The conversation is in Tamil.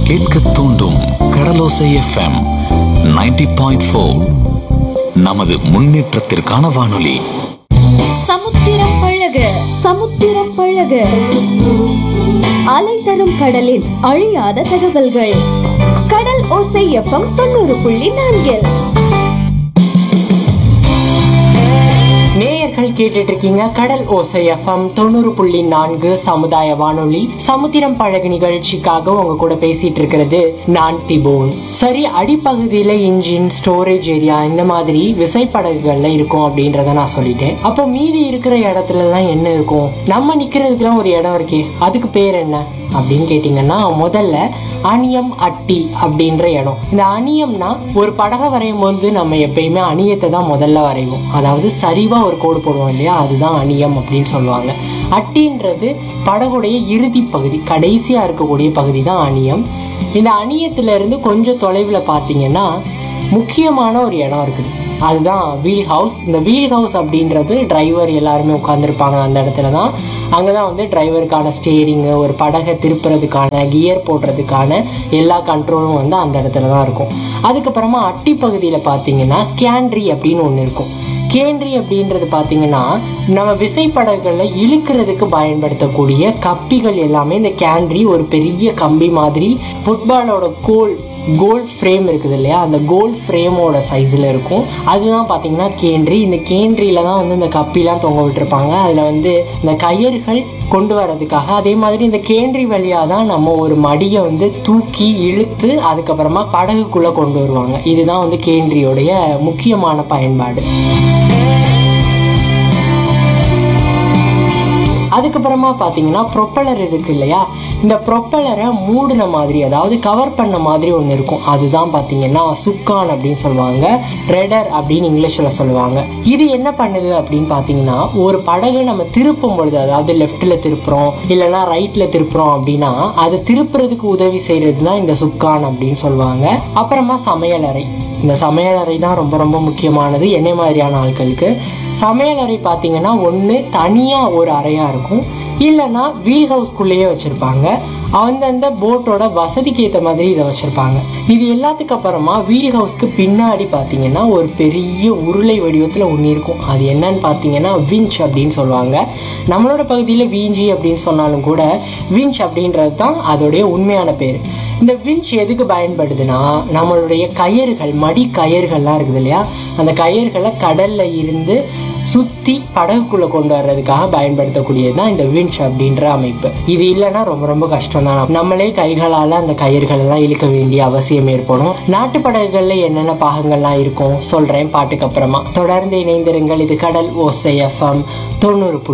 கேட்க தூண்டும் கடலோசை எஃப்எம் 90.4 பாயிண்ட் ஃபோர் நமது முன்னேற்றத்திற்கான வானொலி சமுத்திரம் பழக சமுத்திரம் பழக அலை தரும் கடலின் அழியாத தகவல்கள் கடல் ஓசை எஃப்எம் தொண்ணூறு புள்ளி நான்கில் நேயர்கள் கேட்டுட்டு இருக்கீங்க கடல் ஓசை எஃப்எம் தொண்ணூறு புள்ளி நான்கு சமுதாய வானொலி சமுத்திரம் பழகு நிகழ்ச்சிக்காக உங்க கூட பேசிட்டு இருக்கிறது நான் திபோன் சரி அடிப்பகுதியில இன்ஜின் ஸ்டோரேஜ் ஏரியா இந்த மாதிரி விசைப்படகுகள்ல இருக்கும் அப்படின்றத நான் சொல்லிட்டேன் அப்போ மீதி இருக்கிற இடத்துல எல்லாம் என்ன இருக்கும் நம்ம நிக்கிறதுக்குலாம் ஒரு இடம் இருக்கே அதுக்கு பேர் என்ன அப்படின்னு கேட்டிங்கன்னா முதல்ல அணியம் அட்டி அப்படின்ற இடம் இந்த அணியம்னா ஒரு படகை வரையும் போது நம்ம எப்பயுமே அணியத்தை தான் முதல்ல வரைவோம் அதாவது சரிவா ஒரு கோடு போடுவோம் இல்லையா அதுதான் அணியம் அப்படின்னு சொல்லுவாங்க அட்டின்றது படகுடைய இறுதி பகுதி கடைசியா இருக்கக்கூடிய பகுதி தான் அணியம் இந்த அணியத்துல இருந்து கொஞ்சம் தொலைவில் பார்த்தீங்கன்னா முக்கியமான ஒரு இடம் இருக்குது அதுதான் வீல் ஹவுஸ் இந்த வீல் ஹவுஸ் அப்படின்றது டிரைவர் எல்லாருமே உட்காந்துருப்பாங்க அந்த இடத்துல தான் அங்கே தான் வந்து டிரைவருக்கான ஸ்டேரிங்கு ஒரு படகை திருப்புறதுக்கான கியர் போடுறதுக்கான எல்லா கண்ட்ரோலும் வந்து அந்த இடத்துல தான் இருக்கும் அதுக்கப்புறமா அட்டி பகுதியில் பார்த்தீங்கன்னா கேண்ட்ரி அப்படின்னு ஒன்று இருக்கும் கேண்ட்ரி அப்படின்றது பார்த்தீங்கன்னா நம்ம விசைப்படகுகளில் இழுக்கிறதுக்கு பயன்படுத்தக்கூடிய கப்பிகள் எல்லாமே இந்த கேண்ட்ரி ஒரு பெரிய கம்பி மாதிரி ஃபுட்பாலோட கோல் கோல்ட் ஃப்ரேம் இருக்குது இல்லையா அந்த கோல்ட் ஃப்ரேமோட சைஸில் இருக்கும் அதுதான் பார்த்தீங்கன்னா கேண்ட்ரி இந்த கேண்ட்ரியில் தான் வந்து இந்த கப்பிலாம் தொங்க விட்டுருப்பாங்க அதில் வந்து இந்த கயிறுகள் கொண்டு வரதுக்காக அதே மாதிரி இந்த கேண்ட்ரி வழியாக தான் நம்ம ஒரு மடியை வந்து தூக்கி இழுத்து அதுக்கப்புறமா படகுக்குள்ளே கொண்டு வருவாங்க இதுதான் வந்து கேண்ட்ரியோடைய முக்கியமான பயன்பாடு அதுக்கப்புறமா பார்த்தீங்கன்னா ப்ரொப்பலர் இருக்கு இல்லையா இந்த ப்ரொப்பலரை மூடின மாதிரி அதாவது கவர் பண்ண மாதிரி ஒன்று இருக்கும் அதுதான் பார்த்தீங்கன்னா சுக்கான் அப்படின்னு சொல்லுவாங்க ரெடர் அப்படின்னு இங்கிலீஷில் சொல்லுவாங்க இது என்ன பண்ணுது அப்படின்னு பார்த்தீங்கன்னா ஒரு படகு நம்ம திருப்பும் பொழுது அதாவது லெஃப்ட்டில் திருப்புறோம் இல்லைன்னா ரைட்டில் திருப்புறோம் அப்படின்னா அது திருப்புறதுக்கு உதவி செய்கிறது தான் இந்த சுக்கான் அப்படின்னு சொல்லுவாங்க அப்புறமா சமையலறை இந்த சமையலறை தான் ரொம்ப ரொம்ப முக்கியமானது என்னை மாதிரியான ஆட்களுக்கு சமையலறை பார்த்தீங்கன்னா ஒன்று தனியாக ஒரு அறையாக இருக்கும் இல்லைன்னா வீல் ஹவுஸ்க்குள்ளேயே வச்சுருப்பாங்க அந்தந்த போட்டோட வசதிக்கு ஏற்ற மாதிரி இதை வச்சுருப்பாங்க இது எல்லாத்துக்கு அப்புறமா வீல் ஹவுஸ்க்கு பின்னாடி பார்த்தீங்கன்னா ஒரு பெரிய உருளை வடிவத்தில் ஒன்று இருக்கும் அது என்னன்னு பார்த்தீங்கன்னா விஞ்ச் அப்படின்னு சொல்லுவாங்க நம்மளோட பகுதியில் வீஞ்சி அப்படின்னு சொன்னாலும் கூட விஞ்ச் அப்படின்றது தான் அதோடைய உண்மையான பேர் இந்த விஞ்ச் எதுக்கு பயன்படுதுன்னா நம்மளுடைய கயிறுகள் மடி கயிறுகள்லாம் இருக்குது இல்லையா அந்த கயிறுகளை கடல்ல இருந்து சுத்தி படகுக்குள்ள கொண்டு வர்றதுக்காக பயன்படுத்தக்கூடியது தான் இந்த விஞ்ச் அப்படின்ற அமைப்பு இது இல்லைன்னா ரொம்ப ரொம்ப கஷ்டம் தான் நம்மளே கைகளால அந்த கயிறுகள் எல்லாம் இழுக்க வேண்டிய அவசியம் ஏற்படும் நாட்டு படகுகள்ல என்னென்ன பாகங்கள்லாம் இருக்கும் சொல்றேன் பாட்டுக்கு அப்புறமா தொடர்ந்து இணைந்திருங்கள் இது கடல் ஓசை எஃப்எம் தொண்ணூறு புள்ளி